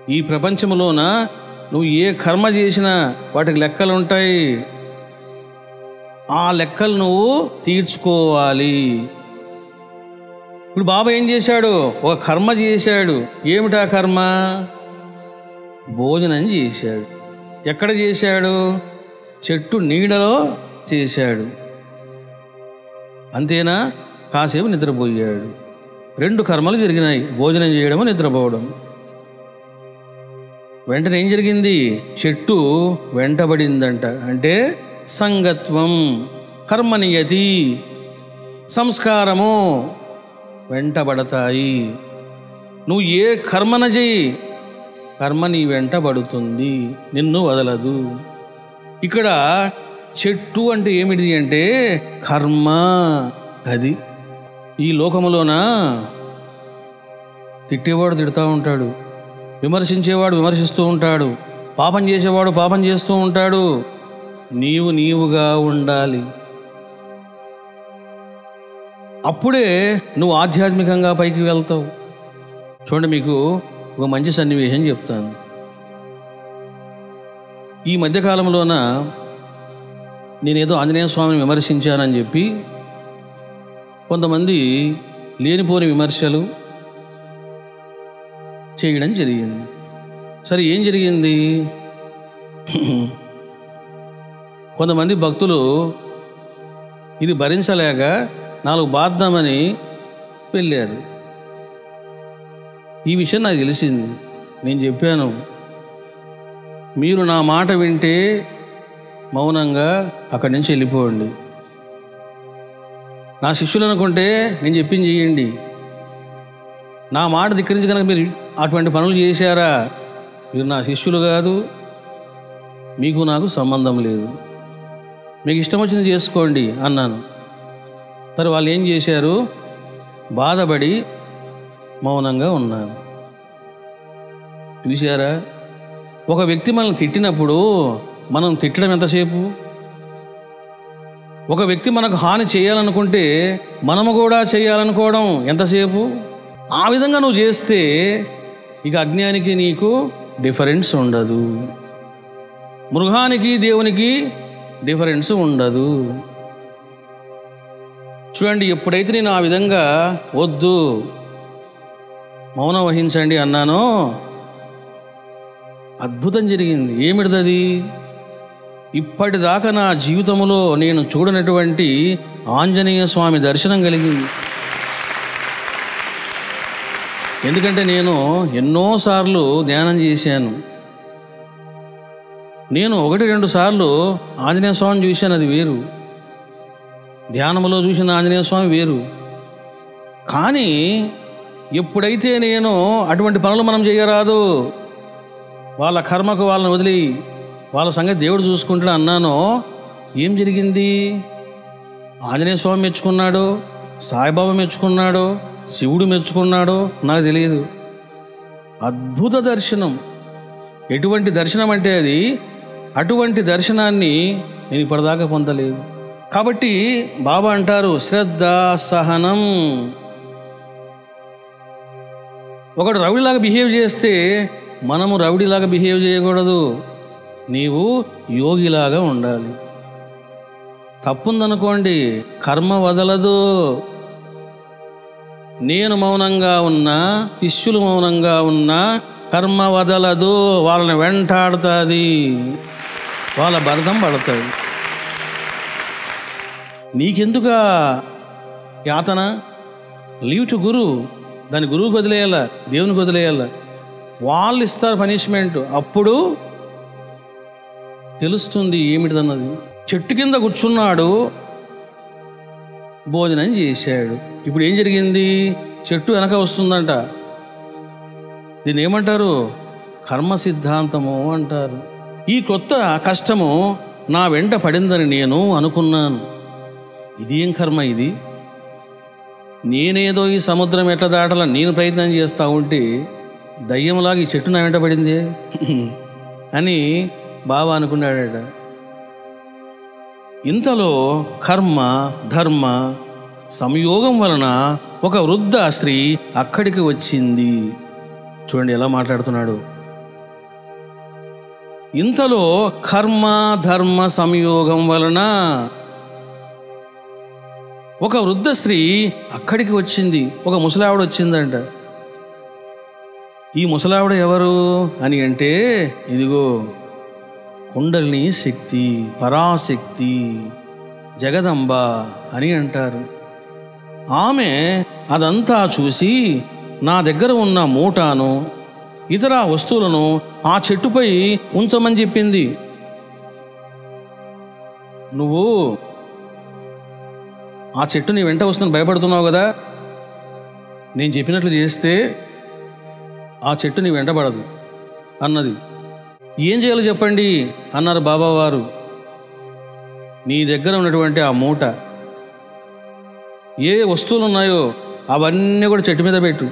ఈ ప్రపంచంలోన నువ్వు ఏ కర్మ చేసినా వాటికి లెక్కలు ఉంటాయి ఆ లెక్కలు నువ్వు తీర్చుకోవాలి ఇప్పుడు బాబా ఏం చేశాడు ఒక కర్మ చేశాడు ఏమిటా కర్మ భోజనం చేశాడు ఎక్కడ చేశాడు చెట్టు నీడలో చేశాడు అంతేనా కాసేపు నిద్రపోయాడు రెండు కర్మలు జరిగినాయి భోజనం చేయడం నిద్రపోవడం వెంటనే ఏం జరిగింది చెట్టు వెంటబడిందంట అంటే సంగత్వం కర్మనియతి సంస్కారము వెంటబడతాయి నువ్వు ఏ కర్మన చెయ్యి కర్మ నీ వెంటబడుతుంది నిన్ను వదలదు ఇక్కడ చెట్టు అంటే ఏమిటి అంటే కర్మ అది ఈ లోకములోన తిట్టేవాడు తిడతా ఉంటాడు విమర్శించేవాడు విమర్శిస్తూ ఉంటాడు పాపం చేసేవాడు పాపం చేస్తూ ఉంటాడు నీవు నీవుగా ఉండాలి అప్పుడే నువ్వు ఆధ్యాత్మికంగా పైకి వెళ్తావు చూడండి మీకు ఒక మంచి సన్నివేశం చెప్తాను ఈ మధ్యకాలంలోన నేనేదో ఆంజనేయ స్వామిని విమర్శించానని చెప్పి కొంతమంది లేనిపోని విమర్శలు చేయడం జరిగింది సరే ఏం జరిగింది కొంతమంది భక్తులు ఇది భరించలేక నాలుగు బాద్దామని వెళ్ళారు ఈ విషయం నాకు తెలిసింది నేను చెప్పాను మీరు నా మాట వింటే మౌనంగా అక్కడి నుంచి వెళ్ళిపోండి నా శిష్యులు అనుకుంటే నేను చెప్పింది చేయండి నా మాట ధిక్కరించి కనుక మీరు అటువంటి పనులు చేశారా మీరు నా శిష్యులు కాదు మీకు నాకు సంబంధం లేదు మీకు ఇష్టం వచ్చింది చేసుకోండి అన్నాను మరి వాళ్ళు ఏం చేశారు బాధపడి మౌనంగా ఉన్నారు చూశారా ఒక వ్యక్తి మనల్ని తిట్టినప్పుడు మనం తిట్టడం ఎంతసేపు ఒక వ్యక్తి మనకు హాని చేయాలనుకుంటే మనము కూడా చేయాలనుకోవడం ఎంతసేపు ఆ విధంగా నువ్వు చేస్తే ఇక అజ్ఞానికి నీకు డిఫరెన్స్ ఉండదు మృగానికి దేవునికి డిఫరెన్స్ ఉండదు చూడండి ఎప్పుడైతే నేను ఆ విధంగా వద్దు మౌనం వహించండి అన్నానో అద్భుతం జరిగింది ఏమిటిదది ఇప్పటిదాకా నా జీవితంలో నేను చూడనటువంటి ఆంజనేయ స్వామి దర్శనం కలిగింది ఎందుకంటే నేను ఎన్నోసార్లు ధ్యానం చేశాను నేను ఒకటి రెండు సార్లు ఆంజనేయ స్వామిని చూశాను అది వేరు ధ్యానంలో చూసిన ఆంజనేయ స్వామి వేరు కానీ ఎప్పుడైతే నేను అటువంటి పనులు మనం చేయరాదు వాళ్ళ కర్మకు వాళ్ళని వదిలి వాళ్ళ సంగతి దేవుడు చూసుకుంటా అన్నానో ఏం జరిగింది ఆంజనేయ స్వామి మెచ్చుకున్నాడు సాయిబాబా మెచ్చుకున్నాడు శివుడు మెచ్చుకున్నాడు నాకు తెలియదు అద్భుత దర్శనం ఎటువంటి దర్శనం అంటే అది అటువంటి దర్శనాన్ని నేను ఇప్పటిదాకా పొందలేదు కాబట్టి బాబా అంటారు శ్రద్ధ సహనం ఒకడు రౌడీలాగా బిహేవ్ చేస్తే మనము రౌడీలాగా బిహేవ్ చేయకూడదు నీవు యోగిలాగా ఉండాలి తప్పుందనుకోండి కర్మ వదలదు నేను మౌనంగా ఉన్నా శిష్యులు మౌనంగా ఉన్నా కర్మ వదలదు వాళ్ళని వెంటాడుతుంది వాళ్ళ భరతం పడతాడు నీకెందుకా యాతన లీవ్ టు గురు దాని గురువుకి వదిలేయాల దేవునికి వదిలేయాల వాళ్ళు ఇస్తారు పనిష్మెంట్ అప్పుడు తెలుస్తుంది ఏమిటిదన్నది చెట్టు కింద కూర్చున్నాడు భోజనం చేశాడు ఇప్పుడు ఏం జరిగింది చెట్టు వెనక వస్తుందంట దీన్ని ఏమంటారు కర్మ సిద్ధాంతము అంటారు ఈ కొత్త కష్టము నా వెంట పడిందని నేను అనుకున్నాను ఇదేం కర్మ ఇది నేనేదో ఈ సముద్రం ఎట్లా దాటాల నేను ప్రయత్నం చేస్తా ఉంటే దయ్యంలాగా ఈ చెట్టు నా వెంట పడింది అని బాబా అనుకున్నాడట ఇంతలో కర్మ ధర్మ సంయోగం వలన ఒక వృద్ధ స్త్రీ అక్కడికి వచ్చింది చూడండి ఎలా మాట్లాడుతున్నాడు ఇంతలో కర్మ ధర్మ సంయోగం వలన ఒక వృద్ధ స్త్రీ అక్కడికి వచ్చింది ఒక ముసలావిడ వచ్చిందంట ఈ ముసలావిడ ఎవరు అని అంటే ఇదిగో కుండలిని శక్తి పరాశక్తి జగదంబ అని అంటారు ఆమె అదంతా చూసి నా దగ్గర ఉన్న మూటాను ఇతర వస్తువులను ఆ చెట్టుపై ఉంచమని చెప్పింది నువ్వు ఆ చెట్టు నీ వెంట వస్తున్న భయపడుతున్నావు కదా నేను చెప్పినట్లు చేస్తే ఆ చెట్టు నీ వెంటబడదు అన్నది ఏం చేయాలో చెప్పండి అన్నారు బాబావారు నీ దగ్గర ఉన్నటువంటి ఆ మూట ఏ వస్తువులు ఉన్నాయో అవన్నీ కూడా చెట్టు మీద పెట్టు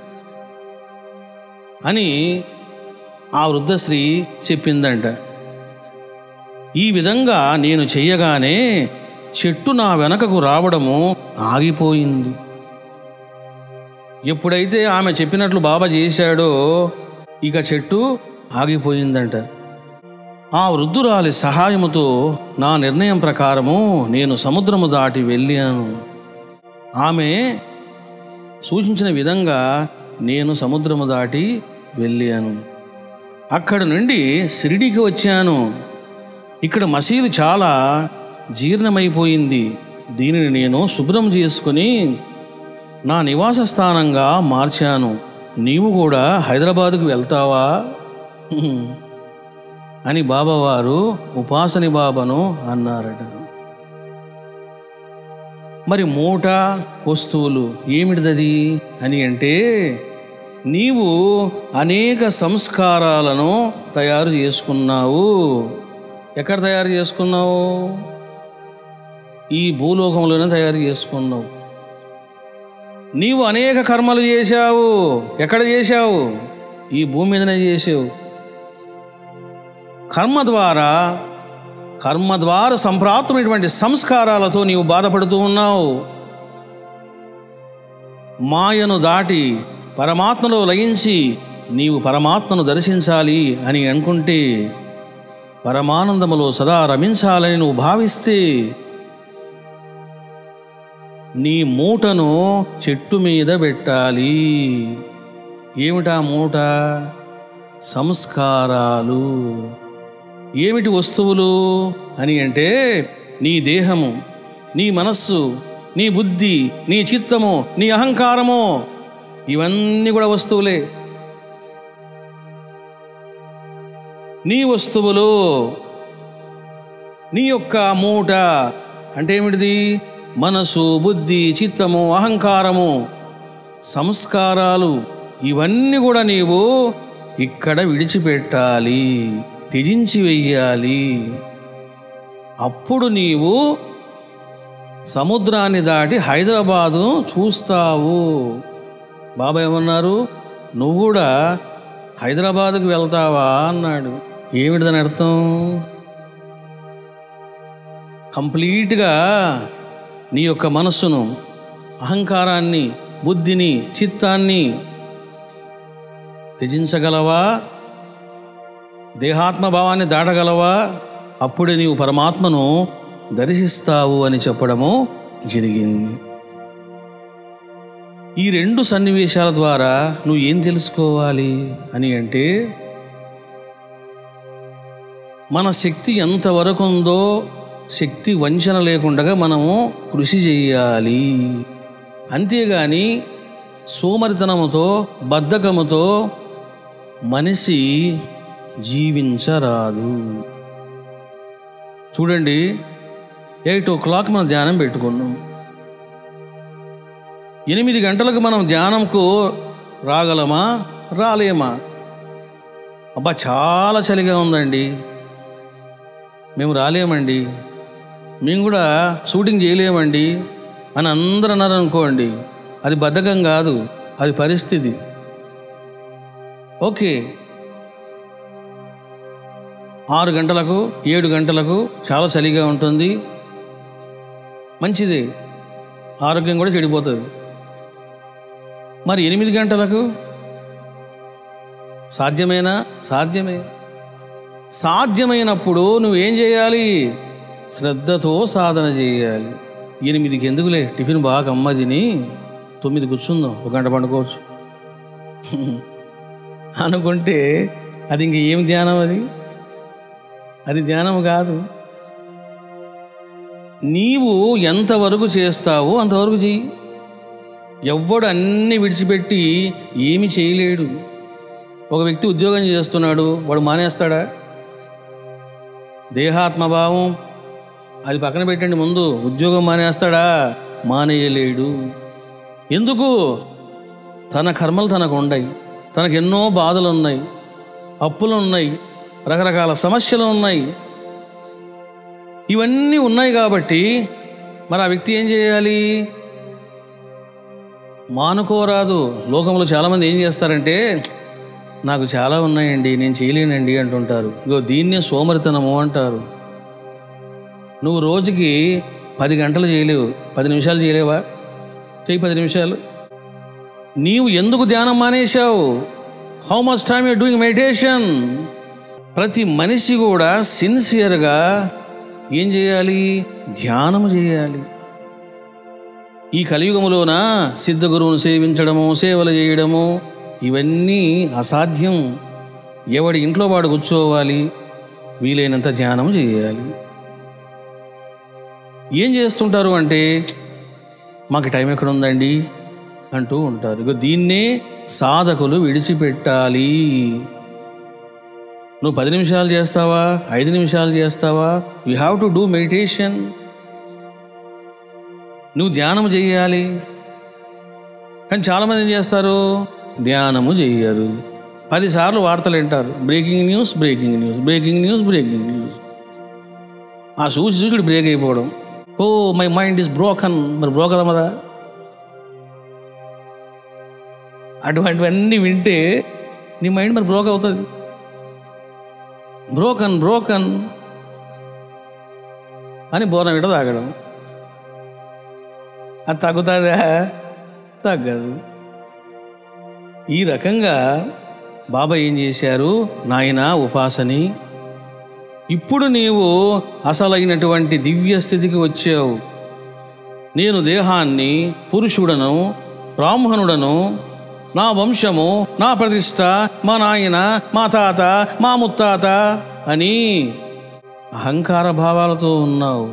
అని ఆ వృద్ధశ్రీ చెప్పిందంట ఈ విధంగా నేను చెయ్యగానే చెట్టు నా వెనకకు రావడము ఆగిపోయింది ఎప్పుడైతే ఆమె చెప్పినట్లు బాబా చేశాడో ఇక చెట్టు ఆగిపోయిందంట ఆ వృద్ధురాలి సహాయముతో నా నిర్ణయం ప్రకారము నేను సముద్రము దాటి వెళ్ళాను ఆమె సూచించిన విధంగా నేను సముద్రము దాటి వెళ్ళాను అక్కడ నుండి షిరిడీకి వచ్చాను ఇక్కడ మసీదు చాలా జీర్ణమైపోయింది దీనిని నేను శుభ్రం చేసుకుని నా నివాస స్థానంగా మార్చాను నీవు కూడా హైదరాబాదుకు వెళ్తావా హ్మ్. అని బాబావారు ఉపాసని బాబాను అన్నారట మరి మూట వస్తువులు ఏమిటిదది అని అంటే నీవు అనేక సంస్కారాలను తయారు చేసుకున్నావు ఎక్కడ తయారు చేసుకున్నావు ఈ భూలోకంలోనే తయారు చేసుకున్నావు నీవు అనేక కర్మలు చేశావు ఎక్కడ చేశావు ఈ భూమి మీదనే చేసావు కర్మ ద్వారా కర్మ ద్వారా సంప్రాప్తమైనటువంటి సంస్కారాలతో నీవు బాధపడుతూ ఉన్నావు మాయను దాటి పరమాత్మలో లయించి నీవు పరమాత్మను దర్శించాలి అని అనుకుంటే పరమానందములో సదా రమించాలని నువ్వు భావిస్తే నీ మూటను చెట్టు మీద పెట్టాలి ఏమిటా మూట సంస్కారాలు ఏమిటి వస్తువులు అని అంటే నీ దేహము నీ మనస్సు నీ బుద్ధి నీ చిత్తము నీ అహంకారము ఇవన్నీ కూడా వస్తువులే నీ వస్తువులు నీ యొక్క మూట అంటే ఏమిటిది మనసు బుద్ధి చిత్తము అహంకారము సంస్కారాలు ఇవన్నీ కూడా నీవు ఇక్కడ విడిచిపెట్టాలి త్యజించి వెయ్యాలి అప్పుడు నీవు సముద్రాన్ని దాటి హైదరాబాదు చూస్తావు బాబా ఏమన్నారు నువ్వు కూడా హైదరాబాదుకు వెళ్తావా అన్నాడు ఏమిటిదని అర్థం కంప్లీట్గా నీ యొక్క మనస్సును అహంకారాన్ని బుద్ధిని చిత్తాన్ని త్యజించగలవా దేహాత్మ భావాన్ని దాటగలవా అప్పుడే నీవు పరమాత్మను దర్శిస్తావు అని చెప్పడము జరిగింది ఈ రెండు సన్నివేశాల ద్వారా నువ్వు ఏం తెలుసుకోవాలి అని అంటే మన శక్తి ఎంతవరకు ఉందో శక్తి వంచన లేకుండా మనము కృషి చెయ్యాలి అంతేగాని సోమరితనముతో బద్ధకముతో మనిషి జీవించరాదు చూడండి ఎయిట్ ఓ క్లాక్ మనం ధ్యానం పెట్టుకున్నాం ఎనిమిది గంటలకు మనం ధ్యానంకు రాగలమా రాలేమా అబ్బా చాలా చలిగా ఉందండి మేము రాలేమండి మేము కూడా షూటింగ్ చేయలేమండి అని అందరూ అన్నారు అనుకోండి అది బద్ధకం కాదు అది పరిస్థితి ఓకే ఆరు గంటలకు ఏడు గంటలకు చాలా చలిగా ఉంటుంది మంచిదే ఆరోగ్యం కూడా చెడిపోతుంది మరి ఎనిమిది గంటలకు సాధ్యమేనా సాధ్యమే సాధ్యమైనప్పుడు నువ్వేం చేయాలి శ్రద్ధతో సాధన చేయాలి ఎనిమిదికి ఎందుకులే టిఫిన్ బాగా అమ్మ తిని తొమ్మిది కూర్చుందాం ఒక గంట పండుకోవచ్చు అనుకుంటే అది ఇంక ఏం ధ్యానం అది అది ధ్యానం కాదు నీవు ఎంతవరకు చేస్తావో అంతవరకు చెయ్యి ఎవ్వడు అన్ని విడిచిపెట్టి ఏమి చేయలేడు ఒక వ్యక్తి ఉద్యోగం చేస్తున్నాడు వాడు మానేస్తాడా దేహాత్మభావం అది పక్కన పెట్టండి ముందు ఉద్యోగం మానేస్తాడా మానేయలేడు ఎందుకు తన కర్మలు తనకు ఉన్నాయి తనకు ఎన్నో బాధలు ఉన్నాయి అప్పులు ఉన్నాయి రకరకాల సమస్యలు ఉన్నాయి ఇవన్నీ ఉన్నాయి కాబట్టి మరి ఆ వ్యక్తి ఏం చేయాలి మానుకోరాదు లోకంలో చాలామంది ఏం చేస్తారంటే నాకు చాలా ఉన్నాయండి నేను చేయలేనండి అంటుంటారు ఇగో దీన్నే సోమరితనము అంటారు నువ్వు రోజుకి పది గంటలు చేయలేవు పది నిమిషాలు చేయలేవా చెయ్యి పది నిమిషాలు నీవు ఎందుకు ధ్యానం మానేశావు how much time you doing meditation ప్రతి మనిషి కూడా సిన్సియర్గా ఏం చేయాలి ధ్యానం చేయాలి ఈ కలియుగములోన సిద్ధ గురువును సేవించడము సేవలు చేయడము ఇవన్నీ అసాధ్యం ఎవడి ఇంట్లో వాడు కూర్చోవాలి వీలైనంత ధ్యానం చేయాలి ఏం చేస్తుంటారు అంటే మాకు టైం ఎక్కడ ఉందండి అంటూ ఉంటారు ఇక దీన్నే సాధకులు విడిచిపెట్టాలి నువ్వు పది నిమిషాలు చేస్తావా ఐదు నిమిషాలు చేస్తావా you have to do meditation నువ్వు ధ్యానం చేయాలి కానీ చాలామంది ఏం చేస్తారు ధ్యానము చెయ్యరు పదిసార్లు వార్తలు వింటారు breaking news breaking news breaking news breaking news ఆ చూసి చూసి బ్రేక్ అయిపోవడం oh my mind is broken మరి బ్రోకదా మదా అటువంటివన్నీ వింటే నీ మైండ్ మరి బ్రోక్ అవుతుంది బ్రోకన్ బ్రోకన్ అని బోరం విడ తాగడం అది తగ్గుతుందా తగ్గదు ఈ రకంగా బాబా ఏం చేశారు నాయన ఉపాసని ఇప్పుడు నీవు అసలైనటువంటి దివ్య స్థితికి వచ్చావు నేను దేహాన్ని పురుషుడను బ్రాహ్మణుడను నా వంశము నా ప్రతిష్ట మా నాయన మా తాత మా ముత్తాత అని అహంకార భావాలతో ఉన్నావు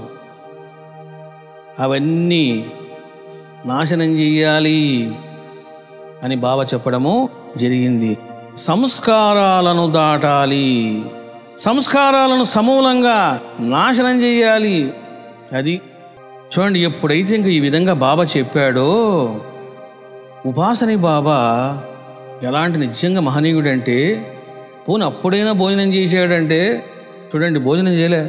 అవన్నీ నాశనం చెయ్యాలి అని బావ చెప్పడము జరిగింది సంస్కారాలను దాటాలి సంస్కారాలను సమూలంగా నాశనం చేయాలి అది చూడండి ఎప్పుడైతే ఇంక ఈ విధంగా బాబా చెప్పాడో ఉపాసని బాబా ఎలాంటి నిజంగా మహనీయుడంటే పోనీ అప్పుడైనా భోజనం చేశాడంటే చూడండి భోజనం చేయలే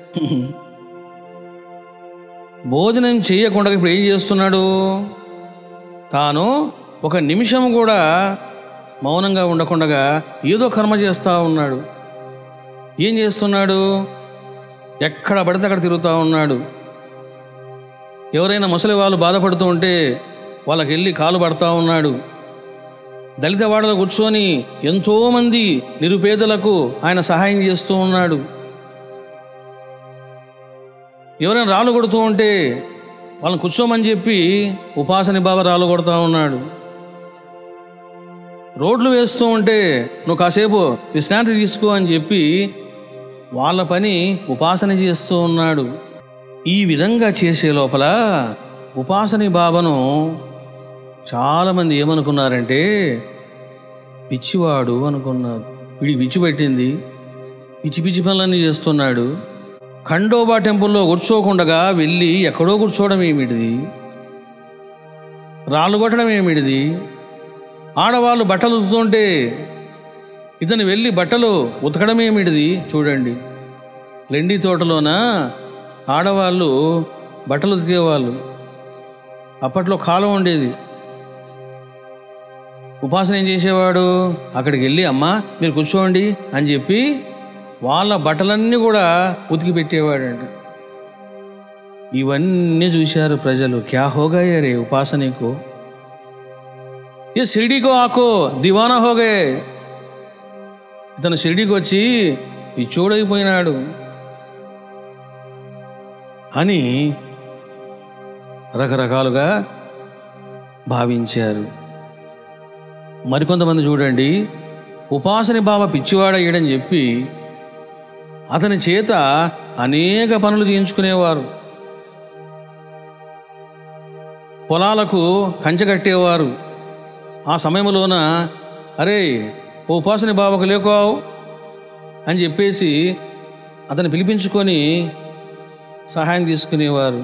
భోజనం చేయకుండా ఇప్పుడు ఏం చేస్తున్నాడు తాను ఒక నిమిషం కూడా మౌనంగా ఉండకుండా ఏదో కర్మ చేస్తూ ఉన్నాడు ఏం చేస్తున్నాడు ఎక్కడ పడితే అక్కడ తిరుగుతూ ఉన్నాడు ఎవరైనా ముసలి వాళ్ళు బాధపడుతూ ఉంటే వాళ్ళకి వెళ్ళి కాలు పడతా ఉన్నాడు దళిత వాడలో కూర్చొని ఎంతోమంది నిరుపేదలకు ఆయన సహాయం చేస్తూ ఉన్నాడు ఎవరైనా రాళ్ళు కొడుతూ ఉంటే వాళ్ళని కూర్చోమని చెప్పి ఉపాసని బాబా రాళ్ళు కొడతా ఉన్నాడు రోడ్లు వేస్తూ ఉంటే నువ్వు కాసేపు విశ్రాంతి తీసుకో అని చెప్పి వాళ్ళ పని ఉపాసన చేస్తూ ఉన్నాడు ఈ విధంగా చేసే లోపల ఉపాసని బాబాను చాలామంది ఏమనుకున్నారంటే పిచ్చివాడు అనుకున్నారు వీడి పిచ్చి పెట్టింది పిచ్చి పిచ్చి పనులన్నీ చేస్తున్నాడు ఖండోబా టెంపుల్లో కూర్చోకుండగా వెళ్ళి ఎక్కడో కూర్చోవడం ఏమిటిది రాళ్ళు కొట్టడం ఏమిటిది ఆడవాళ్ళు బట్టలు ఉతుకుతుంటే ఇతను వెళ్ళి బట్టలు ఉతకడం ఏమిటిది చూడండి లెండి తోటలోన ఆడవాళ్ళు బట్టలు ఉతికేవాళ్ళు అప్పట్లో కాలం ఉండేది ఉపాసన ఏం చేసేవాడు అక్కడికి వెళ్ళి అమ్మా మీరు కూర్చోండి అని చెప్పి వాళ్ళ బట్టలన్నీ కూడా ఉతికి పెట్టేవాడంట ఇవన్నీ చూశారు ప్రజలు క్యా హోగాయే రే ఉపాసనకు ఏ షిరిడీకో ఆకో దివానా హోగే ఇతను షిరిడీకి వచ్చి పిచ్చోడైపోయినాడు అని రకరకాలుగా భావించారు మరికొంతమంది చూడండి ఉపాసని బావ పిచ్చివాడయ్యాడని చెప్పి అతని చేత అనేక పనులు చేయించుకునేవారు పొలాలకు కంచె కట్టేవారు ఆ సమయంలోన అరే ఓ ఉపాసని బావకు లేకోవు అని చెప్పేసి అతన్ని పిలిపించుకొని సహాయం తీసుకునేవారు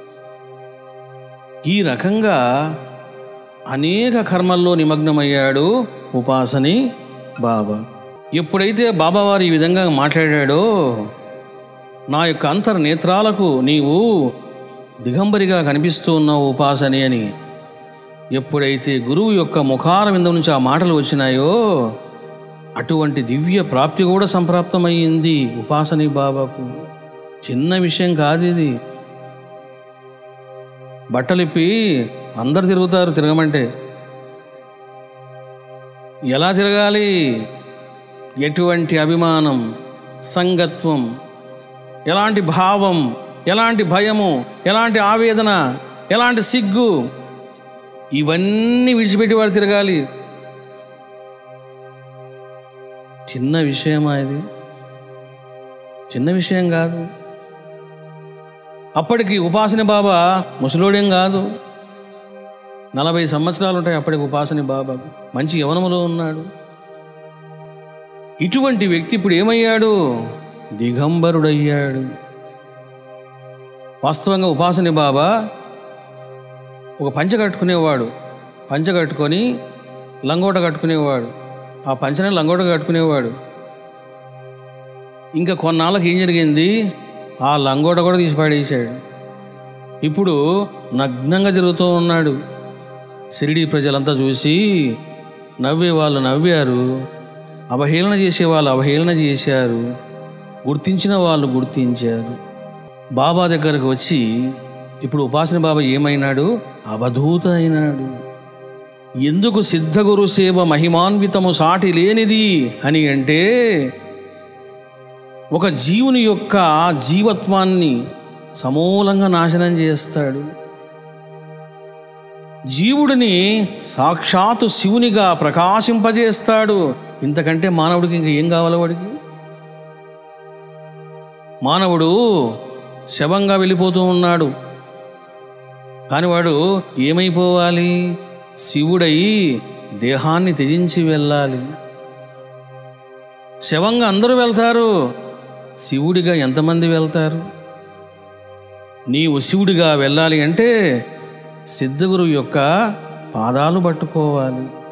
ఈ రకంగా అనేక కర్మల్లో నిమగ్నమయ్యాడు ఉపాసని బాబా ఎప్పుడైతే బాబావారు ఈ విధంగా మాట్లాడాడో నా యొక్క అంతర్నేత్రాలకు నీవు దిగంబరిగా కనిపిస్తూ ఉన్నావు ఉపాసని అని ఎప్పుడైతే గురువు యొక్క ముఖార వింద నుంచి ఆ మాటలు వచ్చినాయో అటువంటి దివ్య ప్రాప్తి కూడా సంప్రాప్తమయ్యింది ఉపాసని బాబాకు చిన్న విషయం కాదు ఇది బట్టలిప్పి అందరు తిరుగుతారు తిరగమంటే ఎలా తిరగాలి ఎటువంటి అభిమానం సంగత్వం ఎలాంటి భావం ఎలాంటి భయము ఎలాంటి ఆవేదన ఎలాంటి సిగ్గు ఇవన్నీ విడిచిపెట్టి వాడు తిరగాలి చిన్న విషయమా ఇది చిన్న విషయం కాదు అప్పటికి ఉపాసని బాబా ముసలోడేం కాదు నలభై సంవత్సరాలు ఉంటాయి అప్పటికి ఉపాసని బాబాకు మంచి యవనములో ఉన్నాడు ఇటువంటి వ్యక్తి ఇప్పుడు ఏమయ్యాడు దిగంబరుడయ్యాడు వాస్తవంగా ఉపాసని బాబా ఒక పంచ కట్టుకునేవాడు పంచ కట్టుకొని లంగోట కట్టుకునేవాడు ఆ పంచనే లంగోట కట్టుకునేవాడు ఇంకా కొన్నాళ్ళకి ఏం జరిగింది ఆ లంగోట కూడా తీసి పాడేశాడు ఇప్పుడు నగ్నంగా తిరుగుతూ ఉన్నాడు షిరిడి ప్రజలంతా చూసి నవ్వే వాళ్ళు నవ్వారు అవహేళన చేసే వాళ్ళు అవహేళన చేశారు గుర్తించిన వాళ్ళు గుర్తించారు బాబా దగ్గరకు వచ్చి ఇప్పుడు ఉపాసన బాబా ఏమైనాడు అవధూత అయినాడు ఎందుకు సిద్ధగురు సేవ మహిమాన్వితము సాటి లేనిది అని అంటే ఒక జీవుని యొక్క జీవత్వాన్ని సమూలంగా నాశనం చేస్తాడు జీవుడిని సాక్షాత్తు శివునిగా ప్రకాశింపజేస్తాడు ఇంతకంటే మానవుడికి ఇంక ఏం కావాలి వాడికి మానవుడు శవంగా వెళ్ళిపోతూ ఉన్నాడు కానీ వాడు ఏమైపోవాలి శివుడై దేహాన్ని త్యజించి వెళ్ళాలి శవంగా అందరూ వెళ్తారు శివుడిగా ఎంతమంది వెళ్తారు నీవు శివుడిగా వెళ్ళాలి అంటే సిద్ధగురు యొక్క పాదాలు పట్టుకోవాలి